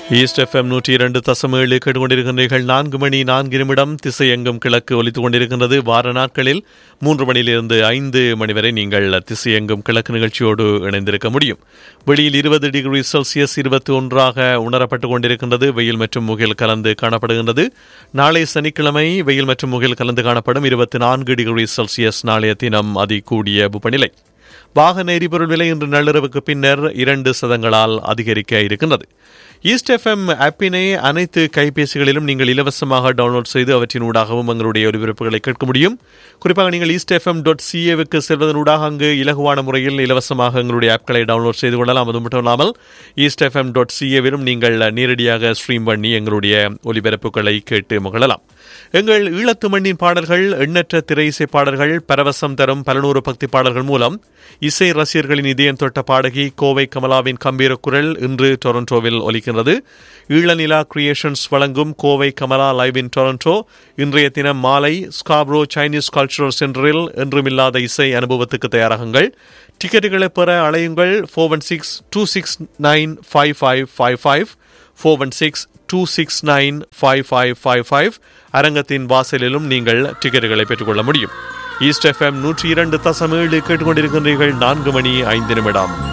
east FM நூற்றி இரண்டு தசம் ஏழு கேட்டுக்கொண்டிருக்கின்றீர்கள் நான்கு மணி நான்கு நிமிடம் திசை எங்கும் கிழக்கு ஒலித்துக் கொண்டிருக்கின்றது வார நாட்களில் மூன்று மணியிலிருந்து ஐந்து மணி வரை நீங்கள் திசை எங்கும் கிழக்கு நிகழ்ச்சியோடு இணைந்திருக்க முடியும் வெளியில் இருபது டிகிரி செல்சியஸ் இருபத்தி ஒன்றாக உணரப்பட்டுக் கொண்டிருக்கின்றது வெயில் மற்றும் முகில் கலந்து காணப்படுகின்றது நாளை சனிக்கிழமை வெயில் மற்றும் முகில் கலந்து காணப்படும் இருபத்தி நான்கு டிகிரி செல்சியஸ் நாளைய தினம் அதி கூடிய வெப்பநிலை வாகன எரிபொருள் விலை இன்று நள்ளிரவுக்கு பின்னர் இரண்டு சதங்களால் அதிகரிக்க இருக்கின்றது ஈஸ்ட் எஃப்எம் ஆப்பினை அனைத்து கைபேசிகளிலும் நீங்கள் இலவசமாக டவுன்லோட் செய்து அவற்றின் ஊடாகவும் எங்களுடைய ஒலிபரப்புகளை கேட்க முடியும் குறிப்பாக நீங்கள் ஈஸ்ட் எஃப்எம் டாட் சிஏவுக்கு செல்வதனூடாக அங்கு இலகுவான முறையில் இலவசமாக எங்களுடைய ஆப்களை டவுன்லோட் செய்து கொள்ளலாம் அது மட்டும் இல்லாமல் ஈஸ்ட் எஃப்எம் டாட் சிஏவிலும் நீங்கள் நேரடியாக ஸ்ட்ரீம் பண்ணி எங்களுடைய ஒலிபரப்புகளை கேட்டு மகிழலாம் எங்கள் ஈழத்து மண்ணின் பாடல்கள் எண்ணற்ற திரை இசை பாடல்கள் பரவசம் தரும் பலநூறு பக்தி பாடல்கள் மூலம் இசை ரசிகர்களின் இதயம் தொட்ட பாடகி கோவை கமலாவின் கம்பீர குரல் இன்று டொரண்டோவில் ஒலிக்கின்றது ஈழநிலா கிரியேஷன்ஸ் வழங்கும் Kovai Kamala live in Toronto இன்றைய தினம் மாலை ஸ்காப்ரோ சைனீஸ் கல்ச்சுரல் சென்டரில் என்றுமில்லாத இசை அனுபவத்துக்கு தயாராகுங்கள் டிக்கெட்டுகளை பெற அழையுங்கள் four one six two six nine five five five five four one six two six nine five five five five அரங்கத்தின் வாசலிலும் நீங்கள் டிக்கெட்டுகளை பெற்றுக்கொள்ள முடியும் ஈஸ்ட் எஃப்எம் நூற்றி இரண்டு தசம் ஏழு கேட்டுக்கொண்டிருக்கின்றீர்கள் நான்கு மணி ஐந்து நிமிடம்